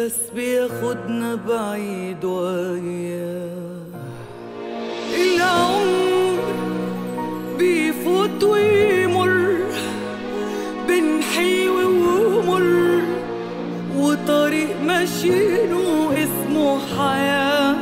بس بياخدنا بعيد وياه العمر بيفوت ويمر بين حلو ومر وطريق ماشيينه اسمه حياة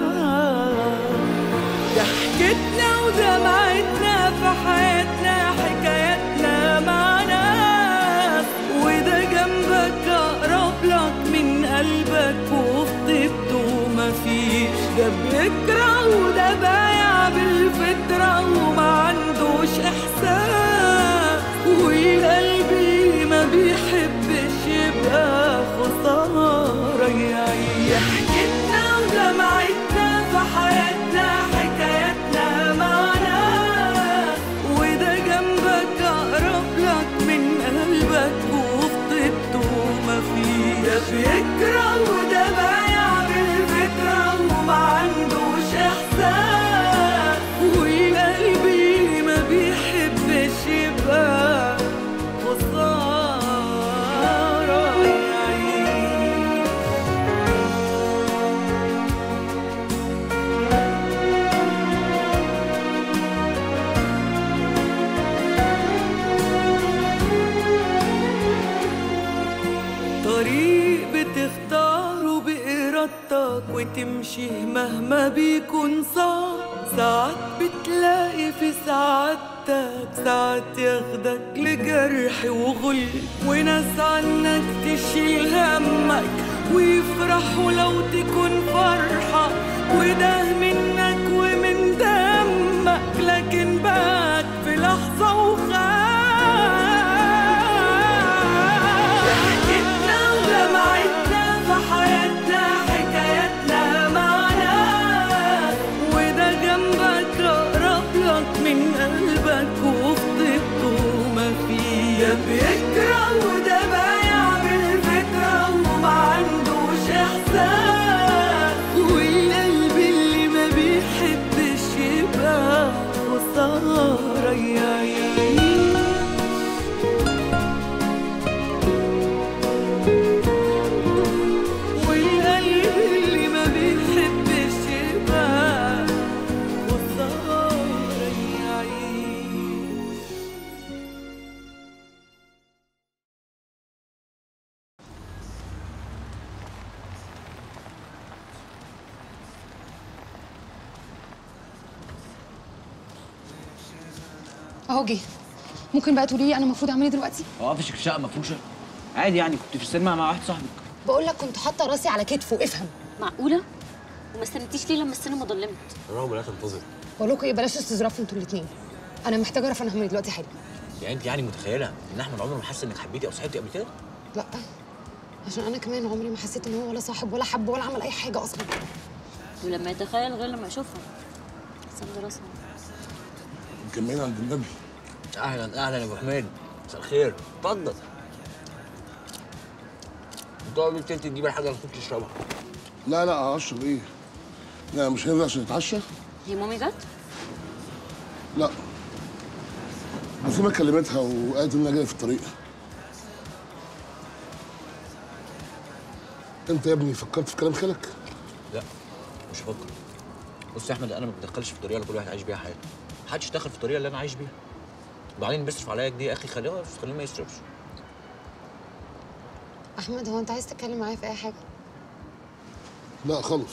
ضحكتنا ودمعتنا في حياتنا حكاياتنا مع ناس وده جنبك أقرب لك من قلبك وفي طيبته مفيش ده بيكره وده بايع بالفطرة وما عندوش إحساس وقلبي ما بيحبش يبقى خسارة يعيش ضحكتنا ودمعتنا في حياتنا حكاياتنا معنا وده جنبك أقرب لك من قلبك وفي طيبته مفيش ده بيكره وده بايع بالفكرة وما عندوش إحساس وقلبي ما بيحبش يبقى خسارة يعيش طريق بتختاره بإرادتك وتمشي مهما بيكون صعب ساعات بتلاقي في سعادتك ساعات ياخدك لجرح وغل وناس عنك تشيل همك ويفرحوا لو تكون فرحة وده منك ومن دمك لكن بات في لحظة وخاف ضحكتنا ودمعتنا في حياتنا حكاياتنا معنا وده جنبك أقرب لك من قلبك وفي طيبته مفيش ده بيكره وده بايع بالفكرة وما عندوش إحساس والقلب اللي ما بيحبش يبقى خسارة يعيش والقلب اللي ما بيحبش يبقى خسارة يعيش اهو جه ممكن بقى تقولي لي انا المفروض اعمل ايه دلوقتي وقفش في الشقه مفروشه عادي يعني كنت في السينما مع واحد صاحبك بقول لك كنت حاطه راسي على كتفه افهم معقولة؟ وما استنيتيش ليه لما السينما ضلمت؟ رغم لا تنتظر بقول لكم ايه بلاش استظراف انتوا الاثنين انا محتاجه اعرف انا هعمل إيه دلوقتي حالا يعني انت يعني متخيله ان احمد عمره ما حس انك حبيتي او صاحبتي قبل كده لا عشان انا كمان عمري ما حسيت ان هو ولا صاحب ولا حب ولا عمل اي حاجه اصلا ولما يتخيل غير لما يشوفها سند راسها مكملين عند النبي اهلا اهلا يا ابو حميد مساء الخير اتفضل تقعد انت تجيب الحاجه اللي كنت تشربها لا لا هشرب ايه؟ لا مش هنزل عشان نتعشى؟ هي مامي جت؟ لا بس كلمتها وقالت ان انا جاي في الطريق انت يا ابني فكرت في كلام خالك؟ لا مش هفكر بص يا احمد انا ما بتدخلش في الطريقه اللي كل واحد عايش بيها حياته محدش يدخل في الطريقه اللي انا عايش بيها وبعدين بيصرف عليا جنيه يا اخي خليه خليه ما يصرفش احمد هو انت عايز تتكلم معايا في اي حاجه لا خالص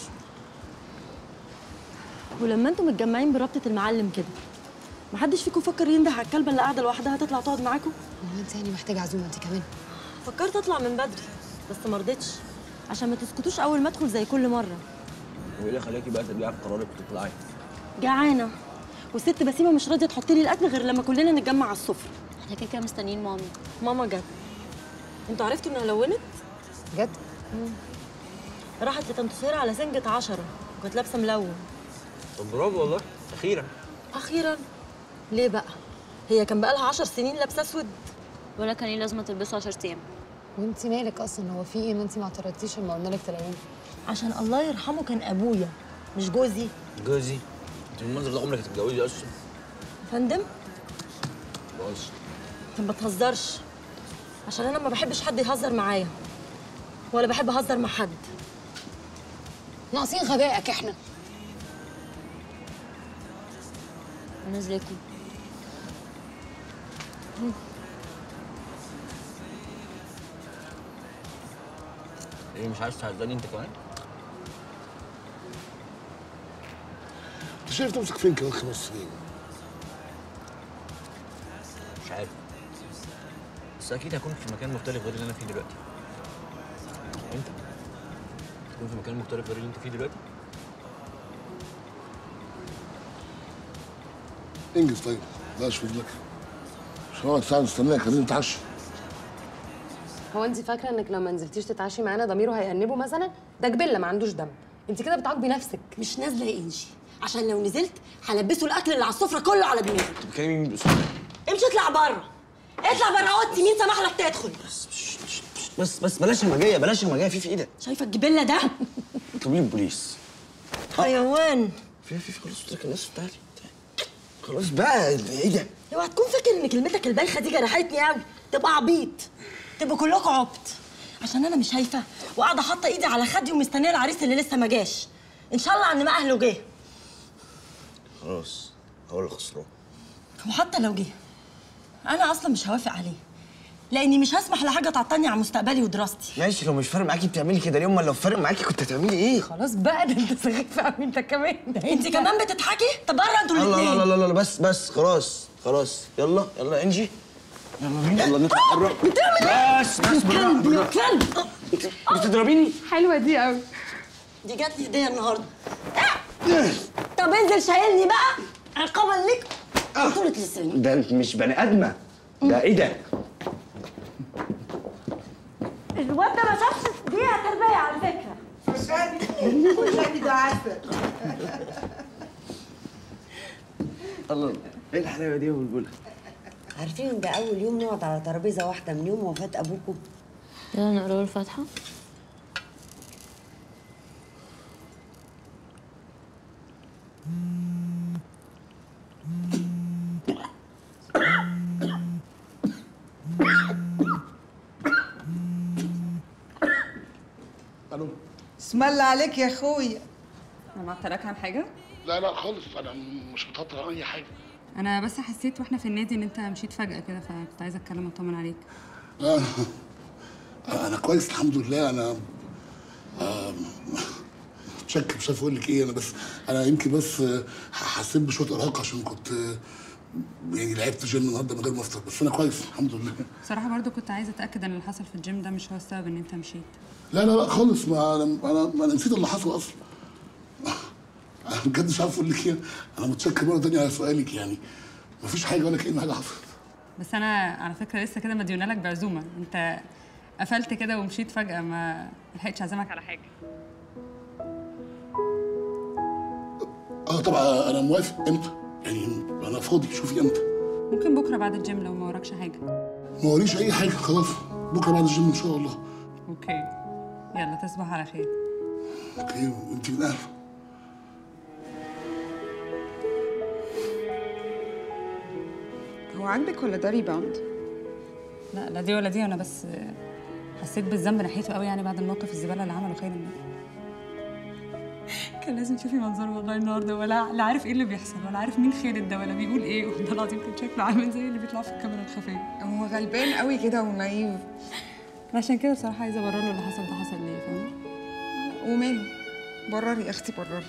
ولما انتوا متجمعين برابطه المعلم كده محدش فيكم فكر ينده على الكلبه اللي قاعده لوحدها تطلع تقعد معاكم هو انت يعني محتاجه عزومه انت كمان فكرت اطلع من بدري بس ما رضيتش عشان ما تسكتوش اول ما ادخل زي كل مره وايه اللي خلاكي بقى ترجعي في قرارك وتطلعي جعانه والست بسيمه مش راضيه تحط لي الاكل غير لما كلنا نتجمع على السفره احنا كده كده مستنيين مامي ماما جت انتوا عرفتوا انها لونت بجد راحت لطنط سهيره على سنجة عشرة وكانت لابسه ملون طب برافو والله اخيرا اخيرا ليه بقى هي كان بقالها عشر سنين لابسه اسود ولا كان ايه لازمه تلبسه 10 ايام وانت مالك اصلا هو في ايه ما انت ما اعترضتيش لما قلنا لك تلوني عشان الله يرحمه كان ابويا مش جوزي جوزي انت بالمنظر ده عمرك هتتجوزي اصلا فندم بص انت ما تهزرش عشان انا ما بحبش حد يهزر معايا ولا بحب اهزر مع حد ناقصين غبائك احنا انا ازيكم ايه مش عايز تعزاني انت كمان؟ انت شايف نفسك فين كمان خمس سنين؟ مش عارف بس اكيد هكون في مكان مختلف غير اللي انا فيه دلوقتي انت تكون في مكان مختلف غير اللي انت فيه دلوقتي انجز طيب بلاش في رجلك مش هقعد ساعه مستنيك خلينا نتعشى هو انت فاكره انك لو ما نزلتيش تتعشي معانا ضميره هيأنبه مثلا ده جبله ما عندوش دم انت كده بتعاقبي نفسك مش نازله يا انجي عشان لو نزلت هلبسه الاكل اللي على السفره كله على دماغي انت بتكلمي مين باسلوب امشي اطلع بره اطلع بره اوضتي مين سمح لك تدخل بس بس بلاش همجيه بلاش همجيه في في ايدك شايفه الجبله ده اطلبي لي البوليس حيوان في في في خلاص قلت لك الناس تعالي تعالي. خلاص بقى ايه ده اوعى تكون فاكر ان كلمتك البايخه دي جرحتني قوي تبقى عبيط تبقوا كلكم عبط عشان انا مش هايفه وقاعده حاطه ايدي على خدي ومستنيه العريس اللي لسه ما جاش ان شاء الله ان ما اهله جه خلاص هو اللي خسران وحتى لو جه انا اصلا مش هوافق عليه لاني مش هسمح لحاجه تعطلني عن مستقبلي ودراستي ماشي لو مش فارق معاكي بتعملي كده ليه امال لو فارق معاكي كنت هتعملي ايه خلاص بقى ده انت سخيف قوي انت كمان انت كمان بتضحكي طب بره انتوا الله الاثنين لا لا لا لا بس بس خلاص خلاص يلا يلا يا انجي يلا بينا يلا نطلع بره بتعمل ايه بس بس بالراحه كلب يا بالراحه كلب بتضربيني حلوه دي قوي دي جات لي هديه النهارده طب انزل شايلني بقى عقابا ليك طولة لساني ده انت مش بني ادمه ده ايه ده الواد ده ما شافش دقيقه تربيه على فكره الله ايه الحلاوه دي يا بلبله عارفين ان ده اول يوم نقعد على ترابيزه واحده من يوم وفاه ابوكم يلا نقرا له الفاتحه الو اسم الله عليك يا اخويا انا معطلك عن حاجه لا لا خالص انا مش متهطر عن اي حاجه انا بس حسيت واحنا في النادي ان انت مشيت فجاه كده فكنت عايزه اتكلم اطمن عليك لا انا انا كويس الحمد لله انا آم، شك مش عارف اقول لك ايه انا بس انا يمكن بس آه، حسيت بشويه ارهاق عشان كنت آه، يعني لعبت جيم النهارده من غير ما افطر بس انا كويس الحمد لله بصراحه برضو كنت عايزه اتاكد ان اللي حصل في الجيم ده مش هو السبب ان انت مشيت لا لا لا خالص ما انا انا ما انا نسيت اللي حصل اصلا انا بجد مش عارف اقول لك ايه انا متشكر مره تانية على سؤالك يعني ما فيش حاجه ولا كأن حاجه حصلت بس انا على فكره لسه كده مديونه لك بعزومه انت قفلت كده ومشيت فجاه ما لحقتش اعزمك على حاجه اه طبعا انا موافق امتى يعني انا فاضي شوفي امتى ممكن بكره بعد الجيم لو ما وراكش حاجه ما وريش اي حاجه خلاص بكره بعد الجيم ان شاء الله اوكي يلا تصبح على خير اوكي وانت من اهله هو عاجبك ولا ده ريباوند؟ لا لا دي ولا دي انا بس حسيت بالذنب ناحيته قوي يعني بعد الموقف الزباله اللي عمله خالد ده كان لازم تشوفي منظره والله النهارده ولا لا عارف ايه اللي بيحصل ولا عارف مين خالد ده ولا بيقول ايه والله العظيم كان شكله عامل زي اللي بيطلع في الكاميرا الخفيه هو غلبان قوي كده ونايف عشان كده بصراحه عايزه ابرر له اللي حصل ده حصل ليه فاهمه وماله برري يا اختي برري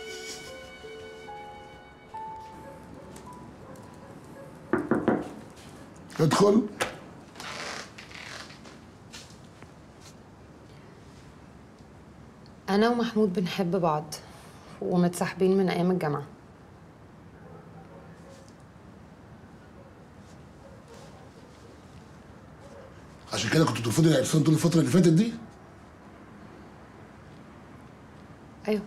ادخل انا ومحمود بنحب بعض ومتصاحبين من ايام الجامعه عشان كده كنت بترفضي العرسان طول الفتره اللي فاتت دي ايوه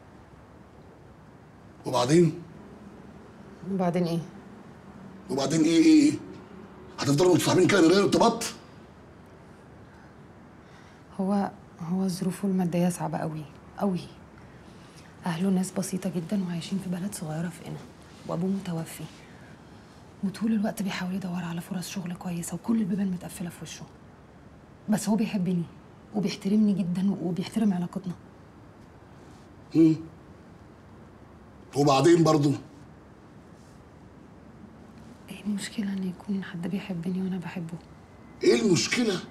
وبعدين وبعدين ايه وبعدين ايه ايه ايه هتفضلوا متصاحبين كده من غير ارتباط هو هو ظروفه الماديه صعبه قوي قوي اهله ناس بسيطه جدا وعايشين في بلد صغيره في قنا وابوه متوفي وطول الوقت بيحاول يدور على فرص شغل كويسه وكل البيبان متقفله في وشه بس هو بيحبني وبيحترمني جدا وبيحترم علاقتنا مم. وبعدين برضو ايه المشكله ان يكون حد بيحبني وانا بحبه ايه المشكله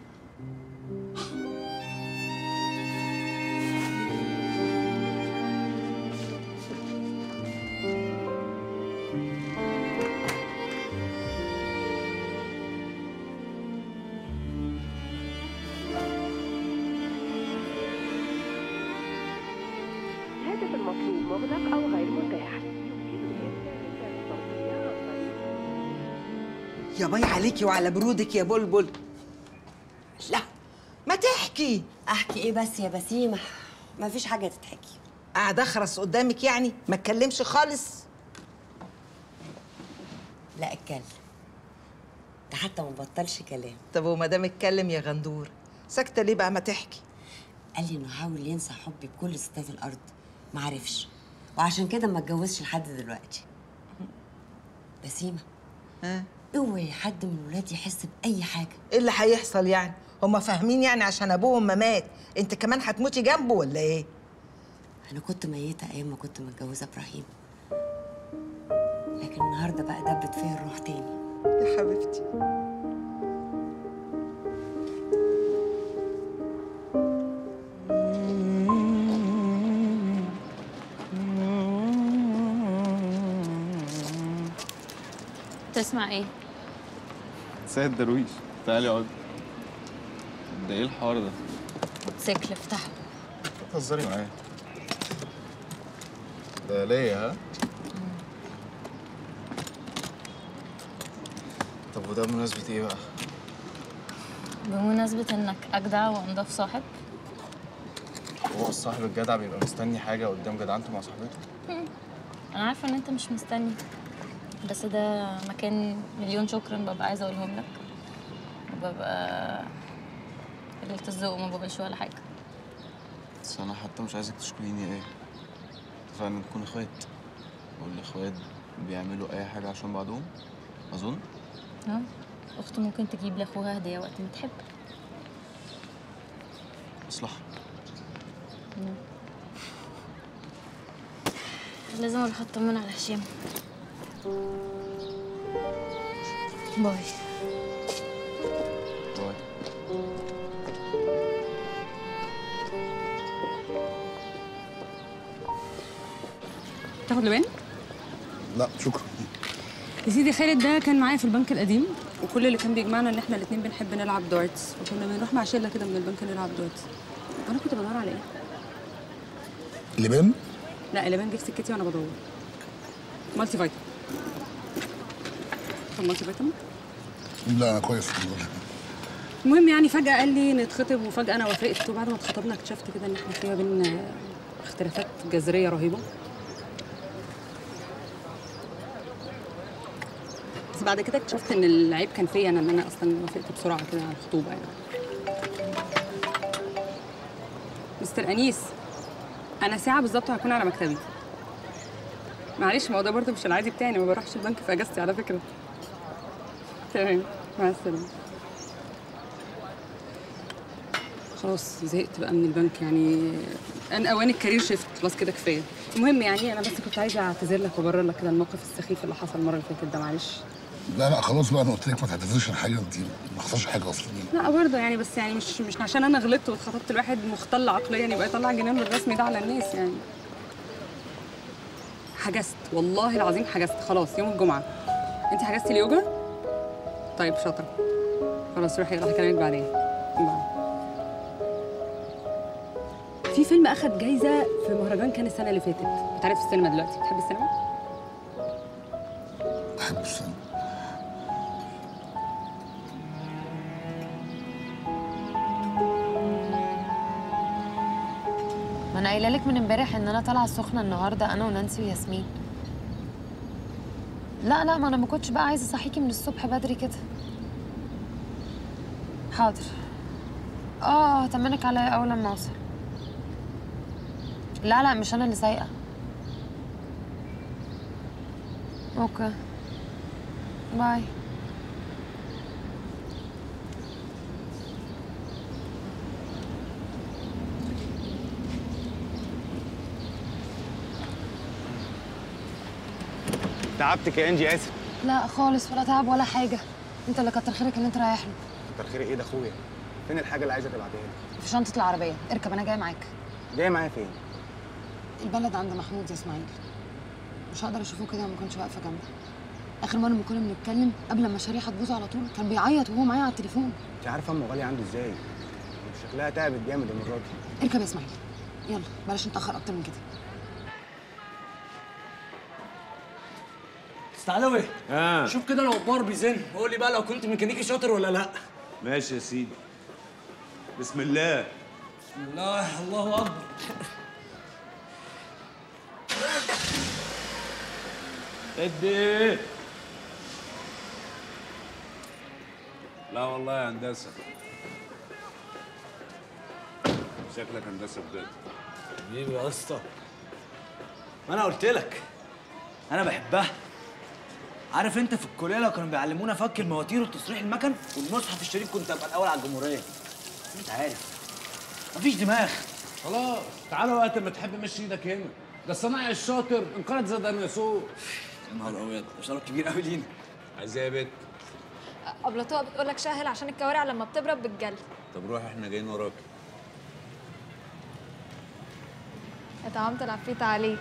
الهاتف المطلوب مغلق أو غير متاح يمكنك إرسال رسالة صوتية عن طريق يا باي عليكي وعلى برودك يا بلبل لا ما تحكي احكي ايه بس يا بسيمه مفيش حاجه تتحكي قاعد اخرس قدامك يعني ما اتكلمش خالص لا اتكلم ده حتى ما بطلش كلام طب وما دام اتكلم يا غندور ساكته ليه بقى ما تحكي قال لي انه حاول ينسى حبي بكل ستات الارض ما عرفش وعشان كده ما اتجوزش لحد دلوقتي بسيمه ها اوعي حد من ولادي يحس باي حاجه ايه اللي هيحصل يعني هما فاهمين يعني عشان ابوهم ما مات انت كمان هتموتي جنبه ولا ايه انا كنت ميته ايام ما كنت متجوزه ابراهيم لكن النهارده بقى دبت فيا الروح تاني يا حبيبتي تسمع ايه؟ سيد درويش تعالي اقعد ده ايه الحوار ده؟ موتوسيكل افتحه بتهزري معايا ده ليا ها؟ طب وده بمناسبة ايه بقى؟ بمناسبة انك اجدع وانضف صاحب هو الصاحب الجدع بيبقى مستني حاجة قدام جدعنته مع صاحبته؟ انا عارفة ان انت مش مستني بس ده مكان مليون شكرا ببقى عايزة اقولهم لك وببقى قلة الذوق وما بقولش ولا حاجة بس انا حتى مش عايزك تشكريني ايه اتفقنا نكون اخوات والاخوات بيعملوا اي حاجة عشان بعضهم اظن ها اخت ممكن تجيب لاخوها هدية وقت ما تحب مصلحة مم. لازم اروح اطمن على هشام باي باي تاخد لبان؟ لا شكرا يا سيدي خالد ده كان معايا في البنك القديم وكل اللي كان بيجمعنا ان احنا الاثنين بنحب نلعب دارتس وكنا بنروح مع شله كده من البنك نلعب دارتس وانا كنت بدور على ايه؟ لبان لا اللبان جه في سكتي وانا بدور مالتي فيتامين طب مالتي فيتامين لا انا كويس الحمد لله المهم يعني فجأة قال لي نتخطب وفجأة أنا وافقت وبعد ما اتخطبنا اكتشفت كده إن إحنا فيها بينا اختلافات جذرية رهيبة بس بعد كده اكتشفت إن العيب كان فيا أنا إن أنا أصلا وافقت بسرعة كده على الخطوبة يعني مستر أنيس أنا ساعة بالظبط هكون على مكتبي معلش ما هو ده برضه مش العادي بتاعي أنا ما بروحش البنك في أجازتي على فكرة تمام مع السلامة خلاص زهقت بقى من البنك يعني انا اوان الكارير شيفت خلاص كده كفايه المهم يعني انا بس كنت عايزه اعتذر لك وابرر لك كده الموقف السخيف اللي حصل المره اللي فاتت ده معلش لا لا خلاص بقى انا قلت لك ما تعتذرش عن حاجه انت ما حصلش حاجه اصلا لا برضه يعني بس يعني مش مش عشان انا غلطت واتخطبت لواحد مختل عقليا يبقى يطلع جنان الرسمي ده على الناس يعني حجزت والله العظيم حجزت خلاص يوم الجمعه انت حجزتي اليوجا طيب شاطره خلاص روحي يلا هكلمك بعدين باي. في فيلم اخد جايزه في مهرجان كان السنه اللي فاتت انت عارف السينما دلوقتي بتحب السينما بحب السينما ما انا قايله لك من امبارح ان انا طالعه السخنه النهارده انا ونانسي وياسمين لا لا ما انا ما كنتش بقى عايزه اصحيكي من الصبح بدري كده حاضر اه هطمنك عليا اول لما اوصل لا لا مش انا اللي سايقه اوكي باي تعبتك يا انجي اسف لا خالص ولا تعب ولا حاجه انت اللي كتر خيرك ان انت رايح له كتر خير ايه ده اخويا فين الحاجه اللي عايزه تبعتها لي في شنطه العربيه اركب انا جايه معاك جايه معايا فين البلد عند محمود يا اسماعيل مش هقدر اشوفه كده ما كنتش واقفه جنبه اخر مره لما كنا بنتكلم قبل ما شريحه تبوظ على طول كان بيعيط وهو معايا على التليفون انت عارفه امه غاليه عنده ازاي شكلها تعبت جامد المره دي اركب يا اسماعيل يلا بلاش نتاخر اكتر من كده استعلوي اه شوف كده لو البار بيزن قول لي بقى لو كنت ميكانيكي شاطر ولا لا ماشي يا سيدي بسم الله بسم الله الله اكبر ادي لا والله يا هندسه شكلك هندسه بجد حبيبي يا اسطى ما انا قلت لك انا بحبها عارف انت في الكليه لو كانوا بيعلمونا فك المواتير وتصريح المكن والمصحف الشريف كنت ابقى الاول على الجمهوريه انت عارف مفيش دماغ خلاص تعالى وقت ما تحب مشي ايدك هنا ده الصنايعي الشاطر انقرض زي ديناصور يا نهار ابيض ده شرف كبير قوي لينا عايز ايه يا بت أبلطوها بتقول لك شهل عشان الكوارع لما بتبرد بتجلد طب روح احنا جايين وراك اتعمت العفريت عليك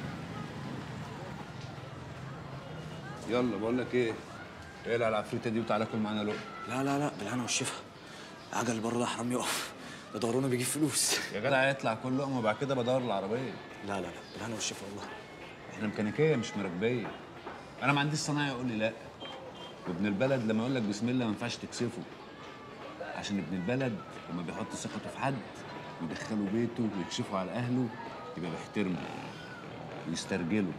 يلا بقول لك ايه اقلع العفريته دي وتعالى كل معانا لقمه لا لا لا بالهنا والشفا العجل بره ده حرام يقف ده ضهرنا بيجيب فلوس يا جدع يطلع كل لقمه وبعد كده بدور العربيه لا لا لا بالهنا والشفا والله احنا ميكانيكيه مش مراكبيه انا ما عنديش صنايعي يقول لي لا وابن البلد لما يقول لك بسم الله ما ينفعش تكسفه عشان ابن البلد لما بيحط ثقته في حد ويدخله بيته ويكشفه على اهله يبقى بيحترمه ويسترجله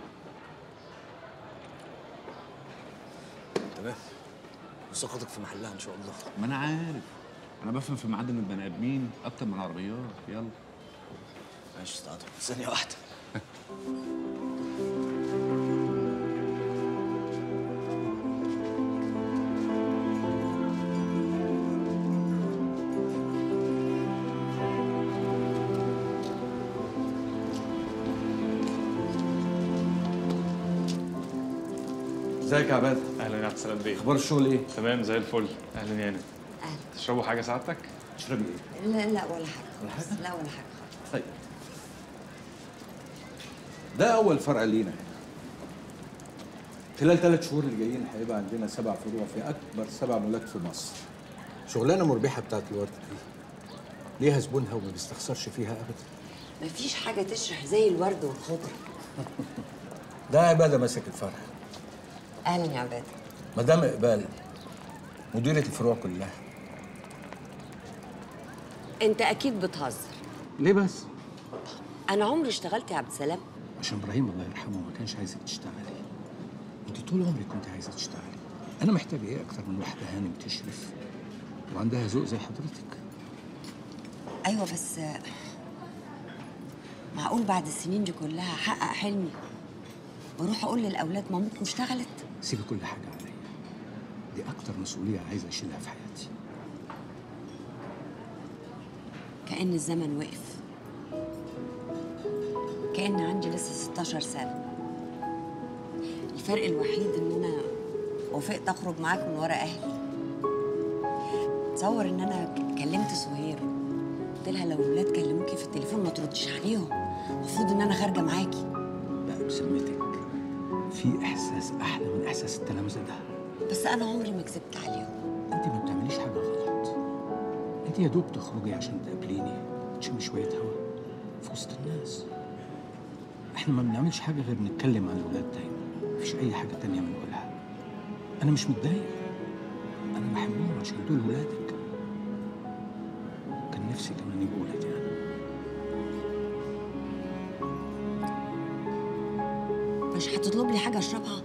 تمام وثقتك في محلها ان شاء الله ما انا عارف انا بفهم في معادن البني ادمين اكتر من العربيات يلا ماشي استعطف ثانيه واحده ازيك يا عباد اهلا يا عبد السلام بيه اخبار الشغل ايه تمام زي الفل اهلا يا انا أهلا. تشربوا حاجه سعادتك تشربي ايه لا لا ولا حاجه خالص لا ولا حاجه خالص طيب ده اول فرع لينا خلال ثلاث شهور اللي جايين هيبقى عندنا سبع فروع في اكبر سبع مولات في مصر شغلانه مربحه بتاعت الورد دي ليها زبونها وما بيستخسرش فيها ابدا مفيش حاجه تشرح زي الورد والخضره ده عباده ماسك الفرع اهلا يا عباد مدام اقبال مديره الفروع كلها انت اكيد بتهزر ليه بس انا عمري اشتغلت يا عبد السلام عشان ابراهيم الله يرحمه ما كانش عايزك تشتغلي انت طول عمرك كنت عايزه تشتغلي انا محتاج ايه اكتر من واحده هانم تشرف وعندها ذوق زي حضرتك ايوه بس معقول بعد السنين دي كلها احقق حلمي واروح اقول للاولاد مامتكم اشتغلت سيبي كل حاجه عليا دي اكتر مسؤوليه عايزه اشيلها في حياتي كأن الزمن وقف كأن عندي لسه 16 سنة الفرق الوحيد إن أنا وافقت أخرج معاك من ورا أهلي تصور إن أنا ك- كلمت سهير قلت لها لو الولاد كلموكي في التليفون ما ترديش عليهم المفروض إن أنا خارجة معاكي لا بسمتك في احساس احلى من احساس التلامذه ده بس أنا عمري ما كذبت عليهم انت ما بتعمليش حاجه غلط انت يا دوب تخرجي عشان تقابليني تشمي شويه هوا في وسط الناس احنا ما بنعملش حاجه غير نتكلم عن الولاد دايما مفيش اي حاجه تانية بنقولها انا مش متضايق انا بحبهم عشان دول ولادك كان نفسي كمان يبقوا ولادي انا مش هتطلب لي حاجة أشربها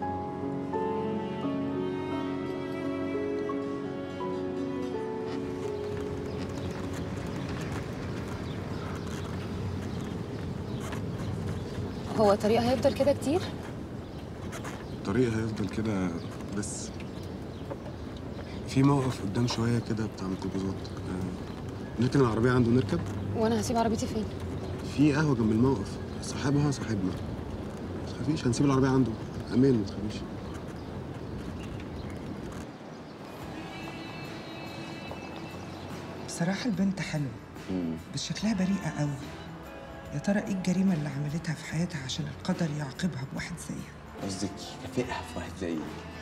هو الطريق هيفضل كده كتير الطريق هيفضل كده بس في موقف قدام شوية كده بتاع ميكروباصات آه، نركن العربية عنده نركب وانا هسيب عربيتي فين في قهوة جنب الموقف صاحبها صاحبنا ما تخافيش هنسيب العربية عنده امان ما تخافيش بصراحة البنت حلوة بس شكلها بريئة قوي يا ترى ايه الجريمة اللي عملتها في حياتها عشان القدر يعاقبها بواحد زيها قصدك كافئها في واحد زيي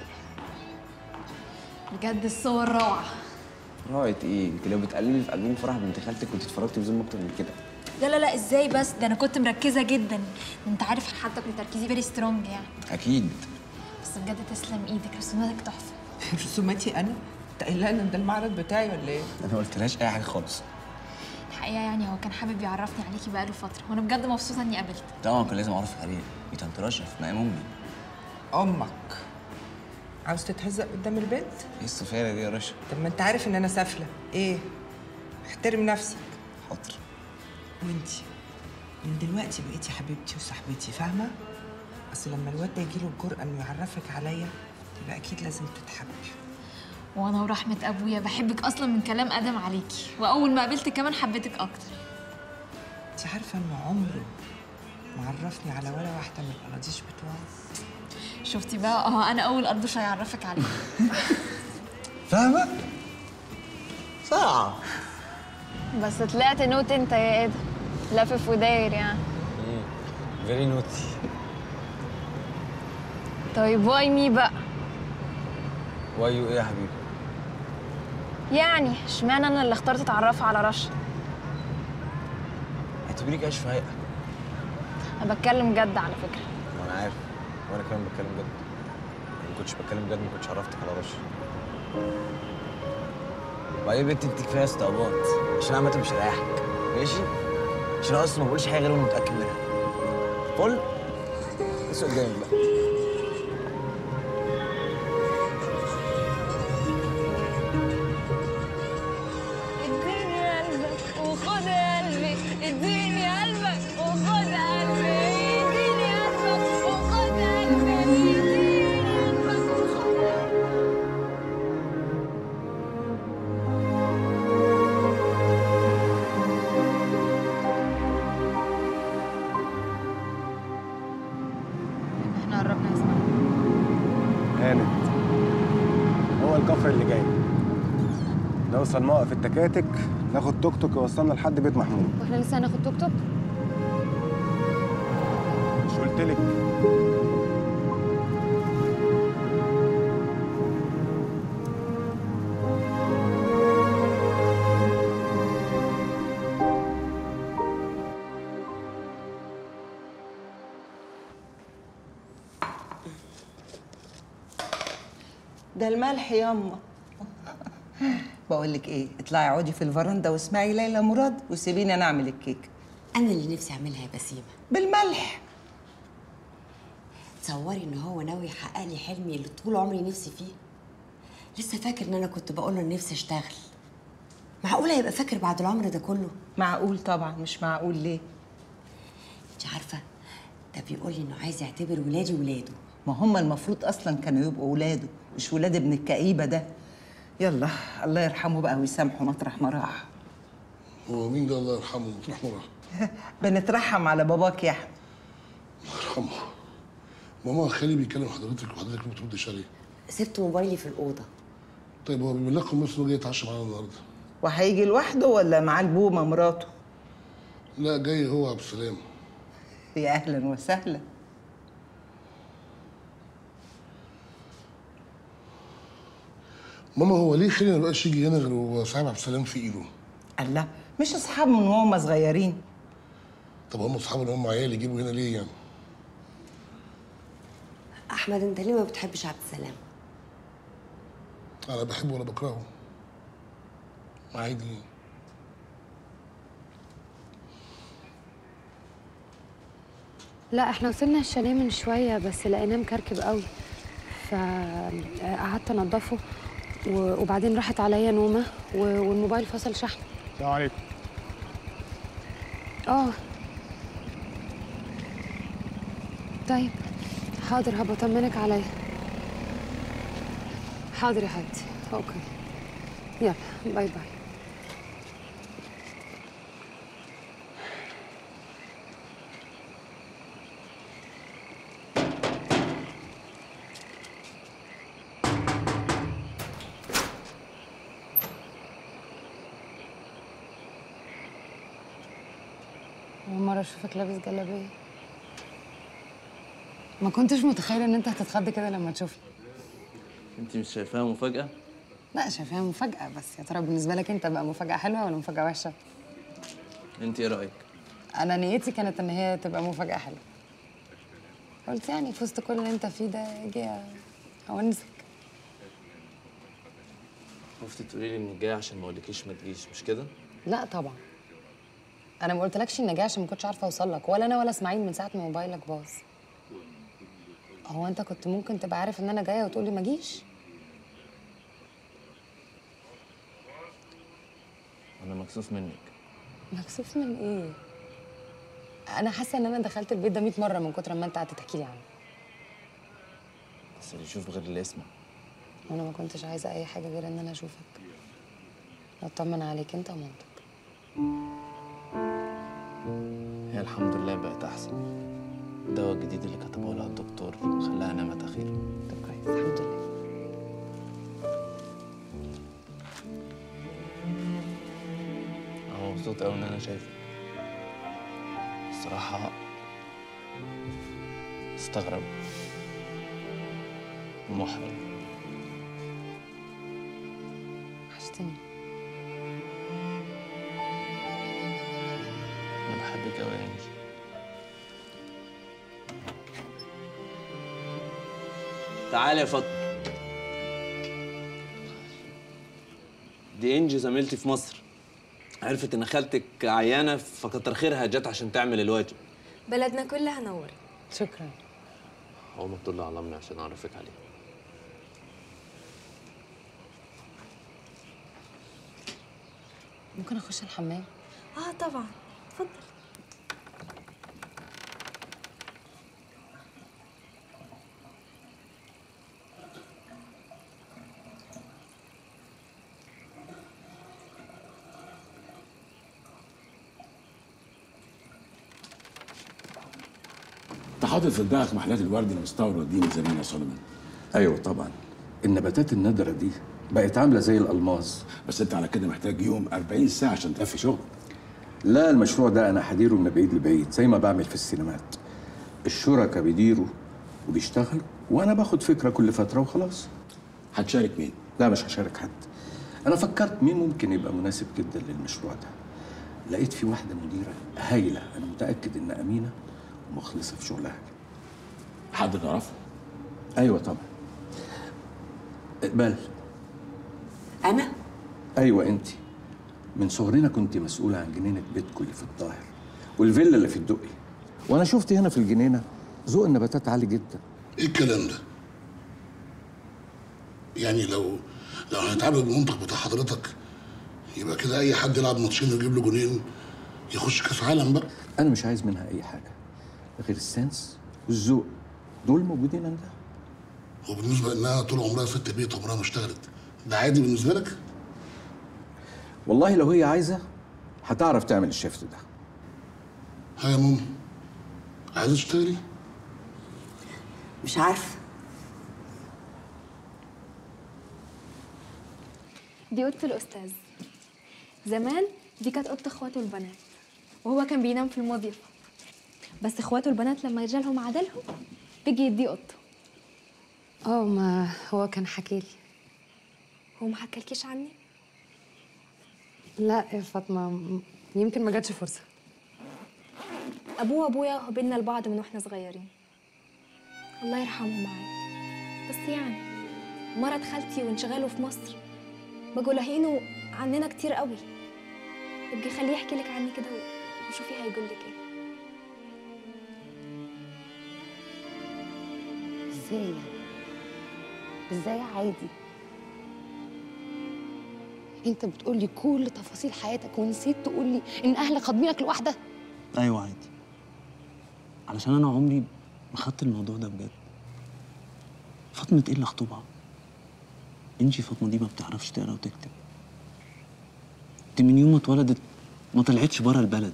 بجد الصور روعه رايت ايه انت لو بتقلبي في البوم فرح بنت خالتك كنت اتفرجتي بزوم اكتر من كده لا لا لا ازاي بس ده انا كنت مركزه جدا انت عارف حتى كنت تركيزي فيري سترونج يعني اكيد بس بجد تسلم ايدك رسوماتك تحفه رسوماتي انا؟ انت قايله ان ده المعرض بتاعي ولا ايه؟ انا ما قلتلهاش اي حاجه خالص الحقيقه يعني هو كان حابب يعرفني عليكي بقاله فتره وانا بجد مبسوطه اني قابلتك طبعا كان لازم اعرفك عليه دي طنط رشا في مقام امي امك عاوز تتهزق قدام البنت؟ ايه السفاله دي يا رشا طب ما انت عارف ان انا سافله ايه؟ احترم نفسك حاضر وانتي من دلوقتي بقيتي حبيبتي وصاحبتي فاهمه؟ اصل لما الواد ده يجيله الجرأة انه يعرفك عليا يبقى اكيد لازم تتحبي وانا ورحمه ابويا بحبك اصلا من كلام ادم عليكي واول ما قابلتك كمان حبيتك اكتر انت عارفه انه عمره ما عرفني على ولا واحده من الاراضيش بتوعه شفتي بقى اه انا اول ارضوش هيعرفك عليه فاهمه؟ صعب بس طلعت نوت انت يا ادم لافف وداير يعني فيري نوتي طيب واي مي بقى وايو ايه يا حبيبي يعني اشمعنى انا اللي اخترت اتعرفها على رشا اعتبريك عايش في هيئه انا بتكلم جد على فكره ما انا عارف وانا كمان بتكلم جد لو ما كنتش بتكلم جد ما كنتش عرفتك على رشا وبعدين بنت انت كفايه استعباط عشان عامه مش هريحك ماشي عشان انا اصلا ما بقولش حاجه غير وانا متاكد منها فل بس قدامي بقى اديني قلبك وخد قلبي اديني قلبك وخد قلبي اديني قلبك وخد قلبي اديني قلبك وخد احنا قربنا يا اسماء هانت هو الكفر اللي جاي نوصل موقف التكاتك ناخد توك توك يوصلنا لحد بيت محمود واحنا لسه هناخد توك توك مش قلت لك ده الملح ياما بقول لك ايه اطلعي اقعدي في الفرندا واسمعي ليلى مراد وسيبيني انا اعمل الكيك انا اللي نفسي اعملها يا بسيمه بالملح تصوري ان هو ناوي يحقق لي حلمي اللي طول عمري نفسي فيه لسه فاكر ان انا كنت بقول له ان نفسي اشتغل معقوله يبقى فاكر بعد العمر ده كله معقول طبعا مش معقول ليه انت عارفه ده بيقول لي انه عايز يعتبر ولادي ولاده ما هم المفروض اصلا كانوا يبقوا ولاده مش ولاد ابن الكئيبه ده يلا الله يرحمه بقى ويسامحه مطرح ما راح هو مين ده الله يرحمه مطرح ما راح بنترحم على باباك يا احمد الله يرحمه ماما خالي بيكلم حضرتك وحضرتك ما بتردش عليه سبت موبايلي في الاوضه طيب هو بيبلغكم بس انه جاي يتعشى معانا النهارده وهيجي لوحده ولا معاه البومه مراته لا جاي هو عبد السلام يا اهلا وسهلا ماما هو ليه خالي ما بقاش يجي هنا غير وصاحب عبد السلام في ايده الله مش اصحاب من وهم صغيرين طب هم اصحابه اللي هم عيال يجيبوا هنا ليه يعني احمد انت ليه ما بتحبش عبد السلام انا بحبه ولا بكرهه عادي لا احنا وصلنا الشاليه من شويه بس لقيناه مكركب قوي فقعدت انضفه و- وبعدين راحت عليا نومه و- والموبايل فصل شحن السلام عليكم اه طيب حاضر هبقى اطمنك عليا حاضر يا حبيبتي اوكي يلا باي باي اشوفك لابس جلابيه ما كنتش متخيله ان انت هتتخض كده لما تشوفني انت مش شايفاها مفاجاه لا شايفاها مفاجاه بس يا ترى بالنسبه لك انت بقى مفاجاه حلوه ولا مفاجاه وحشه انت ايه رايك انا نيتي كانت ان هي تبقى مفاجاه حلوه قلت يعني في وسط كل اللي انت فيه ده اجي اونسك خفتي تقولي لي انك جايه عشان ما اقولكيش ما تجيش مش كده لا طبعا انا ما قلتلكش اني جايه عشان ما كنتش عارفه اوصل لك ولا انا ولا اسماعيل من ساعه ما موبايلك باظ هو انت كنت ممكن تبقى عارف ان انا جايه وتقولي ما جيش انا مكسوف منك مكسوف من ايه انا حاسه ان انا دخلت البيت ده 100 مره من كتر ما انت قعدت تحكي لي عنه بس اللي يشوف غير اللي يسمع وانا ما كنتش عايزه اي حاجه غير ان انا اشوفك واطمن عليك انت ومامتك هي الحمد لله بقت احسن الدواء الجديد اللي كتبه لها الدكتور خلاها نامت اخيرا طب كويس الحمد لله انا مبسوط قوي ان انا شايفك الصراحه استغرب محرج وحشتني انا بحبك قوي يا انجي تعالي يا فاطمه دي انجي زميلتي في مصر عرفت ان خالتك عيانه فكتر خيرها جت عشان تعمل الواجب بلدنا كلها نورت شكرا هو ما تطلع على امي عشان اعرفك عليه ممكن اخش الحمام اه طبعا اتفضل انت حاطط في دماغك محلات الورد المستورد دي من زمان يا سوليمان ايوه طبعا النباتات النادره دي بقت عامله زي الالماس بس انت على كده محتاج يوم 40 ساعه عشان تقفي شغل لا المشروع ده انا هديره من بعيد لبعيد زي ما بعمل في السينمات الشركاء بيديروا وبيشتغلوا وانا باخد فكره كل فتره وخلاص هتشارك مين لا مش هشارك حد انا فكرت مين ممكن يبقى مناسب جدا للمشروع ده لقيت في واحده مديره هايله انا متاكد ان امينه ومخلصه في شغلها حد تعرفه ايوه طبعا اقبال انا ايوه انت من صغرنا كنت مسؤوله عن جنينه بيتكم اللي في الظاهر والفيلا اللي في الدقي وانا شفت هنا في الجنينه ذوق النباتات عالي جدا ايه الكلام ده؟ يعني لو لو هنتعامل بالمنطق بتاع حضرتك يبقى كده اي حد يلعب ماتشين ويجيب له جولين يخش كاس عالم بقى انا مش عايز منها اي حاجه غير السنس والذوق دول موجودين عندها وبالنسبه انها طول عمرها ست بيت عمرها ما اشتغلت ده عادي بالنسبه لك؟ والله لو هي عايزه هتعرف تعمل الشيفت ده ها يا ماما عايزه تشتغلي؟ مش عارفه دي اوضه الاستاذ زمان دي كانت اوضه اخواته البنات وهو كان بينام في المضيفه بس اخواته البنات لما يجالهم عدلهم بيجي يديه اوضته اه ما هو كان حكي لي هو ما حكالكيش عني لا يا فاطمه م- يمكن ما جاتش فرصه ابوه وابويا قابلنا لبعض من واحنا صغيرين الله يرحمه معايا بس يعني مرض خالتي وانشغاله في مصر بقوا لاهينه عننا كتير قوي ابقي خليه يحكي لك عني كده و- وشوفي هيقول لك ايه ازاي يعني؟ ازاي عادي انت بتقولي كل تفاصيل حياتك ونسيت تقولي ان اهلك خاطبينك لوحدك ايوه عادي علشان انا عمري ما خدت الموضوع ده بجد فاطمه ايه اللي خطوبها انجي فاطمه دي ما بتعرفش تقرا وتكتب دي من يوم ما اتولدت ما طلعتش بره البلد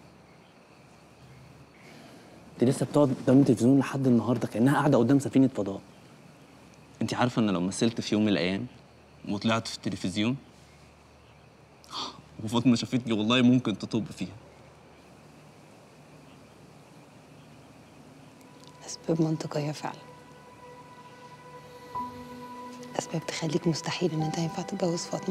دي لسه بتقعد قدام التلفزيون لحد النهارده كانها قاعده قدام سفينه فضاء انت عارفه ان لو مثلت في يوم من الايام وطلعت في التلفزيون وفاطمه شافتني والله ممكن تطب فيها أسباب منطقية فعلا أسباب تخليك مستحيل إن أنت ينفع تتجوز فاطمة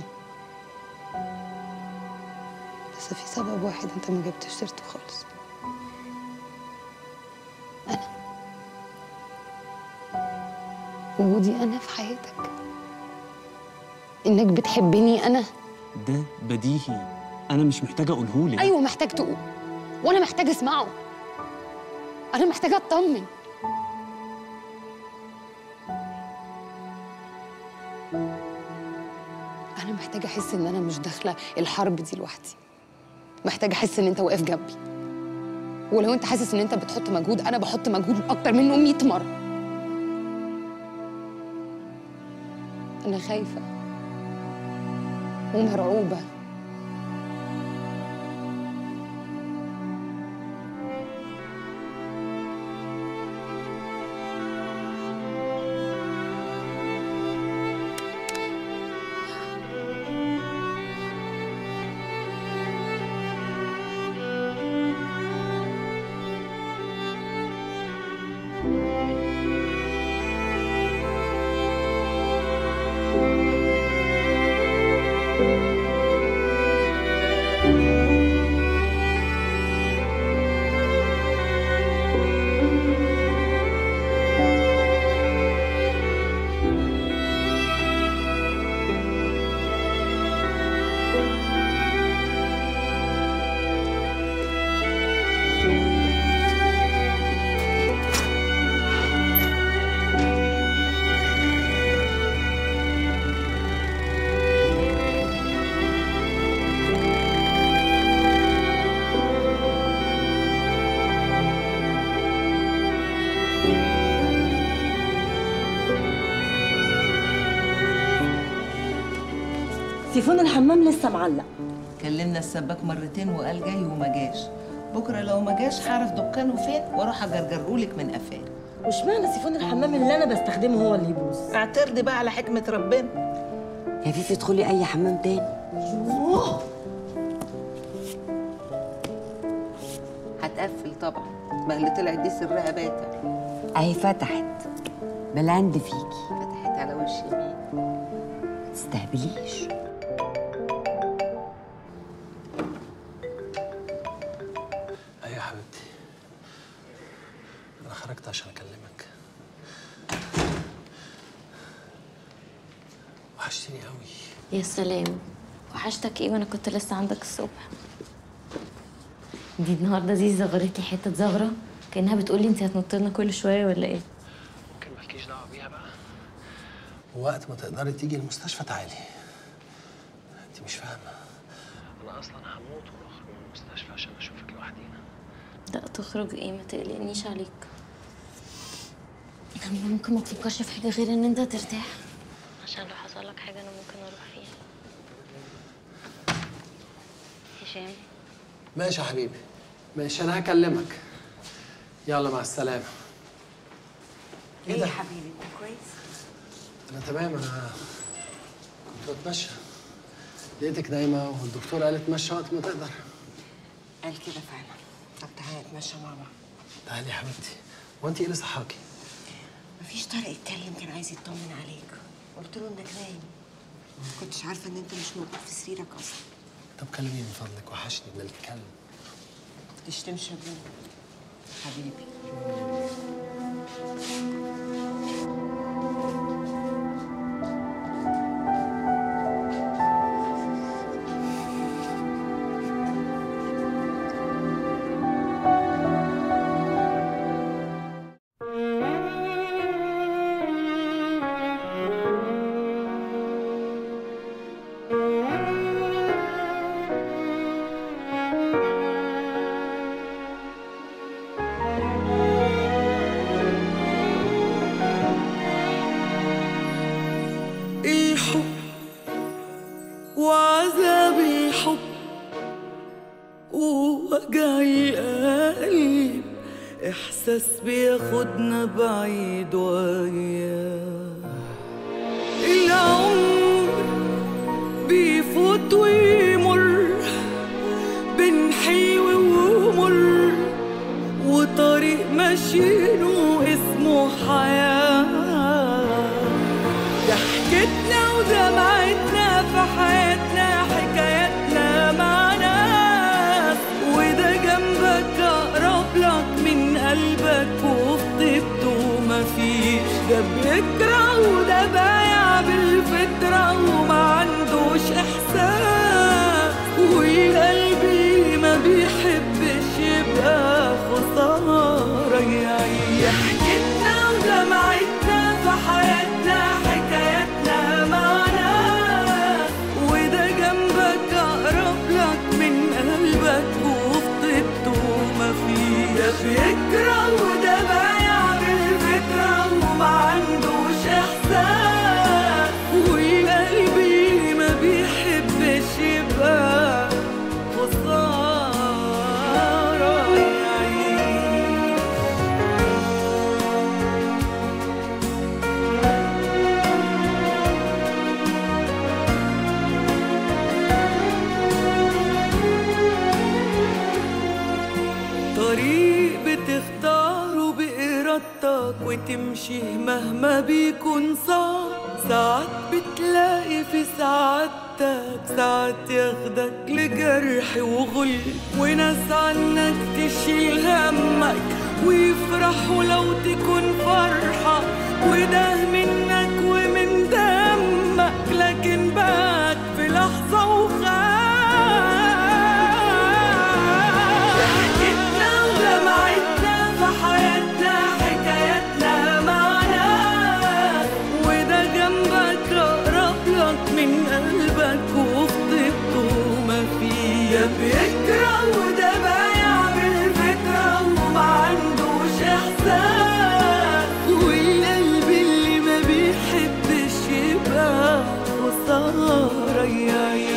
بس في سبب واحد أنت ما جبتش سيرته خالص أنا وجودي أنا في حياتك إنك بتحبني أنا ده بديهي انا مش محتاجه اقوله لك أيوة محتاج تقول وأنا محتاج أسمعه أنا محتاجة أطمن أنا محتاجة أحس إن أنا مش داخلة الحرب دي لوحدي محتاجة أحس إن أنت واقف جنبي ولو أنت حاسس إن أنت بتحط مجهود أنا بحط مجهود أكتر منه 100 مرة أنا خايفة ومرعوبة تليفون الحمام لسه معلق كلمنا السباك مرتين وقال جاي وما جاش بكره لو ما جاش هعرف دكانه فين واروح اجرجرهولك من قفاه واشمعنى سيفون الحمام اللي انا بستخدمه هو اللي يبوظ اعترضي بقى على حكمه ربنا يا فيفي ادخلي اي حمام تاني يوه هتقفل طبعا ما اللي طلعت دي سرها باتر اهي فتحت بلاند فيكي فتحت على وش يمين ما تستهبليش ايوه يا حبيبتي انا خرجت عشان اكلمك وحشتني قوي يا سلام وحشتك ايه وانا كنت لسه عندك الصبح دي النهارده دي زغرتي حته زغره كانها بتقولي انت هتنط لنا كل شويه ولا ايه ممكن مالكيش دعوه بيها بقى وقت ما تقدري تيجي المستشفى تعالي انت مش فاهمه انا اصلا هموت ونخرج من المستشفى عشان اشوفك لوحدينا لا تخرج ايه ما تقلقنيش عليك يعني ممكن ما تفكرش في حاجه غير ان انت ترتاح عشان لو حصل لك حاجه انا ممكن اروح فيها هشام ماشي يا حبيبي ماشي انا هكلمك يلا مع السلامه ايه يا حبيبي انت كويس انا تمام انا كنت بتمشى لقيتك نايمه والدكتوره قالت مشى وقت ما تقدر قال كده فعلا طب تعالى نتمشى مع بعض تعالي يا حبيبتي هو انت ايه اللي صحاكي مفيش طارق اتكلم كان عايز يطمن عليك قلت له انك نايم ما كنتش عارفه ان انت مش موجود في سريرك اصلا طب كلميني من فضلك وحشني بنتكلم تشتمش ابوك حبيبي الحب وعذاب الحب ووجع القلب إحساس بياخدنا بعيد وياه العمر بيفوت ويمر بين حلو ومر وطريق ما ماشيينه اسمه حياة ضحكتنا ودمعتنا في حياتنا حكاياتنا مع ناس وده جنبك أقرب لك من قلبك وفي طيبته مفيش ده بيكره وده بايع بالفطرة وما عندوش إحساس وقلبي ما بيحبش يبقى خسارة يعيش ضحكتنا ودمعتنا في حياتنا حكاياتنا معنا وده جنبك أقرب لك من قلبك وفي طيبته مفيش ده بيكره وده بايع بالفكرة وما عندوش إحساس وقلبي ما بيحبش يبقى خسارة يعيش طريق بتختاره بإرادتك وتمشي مهما بيكون صعب ساعات بتلاقي في سعادتك ساعات ياخدك لجرح وغل وناس عنك تشيل همك ويفرحوا لو تكون فرحة وده منك ومن دمك لكن بات في لحظة وخاف ضحكتنا ودمعتنا في حياتنا حكاياتنا معنا وده جنبك أقرب لك من قلبك وفي طيبته مفيش ده بيكره وده بايع بالفكرة وما عندوش إحساس والقلب اللي ما بيحبش يبقى خسارة يا يا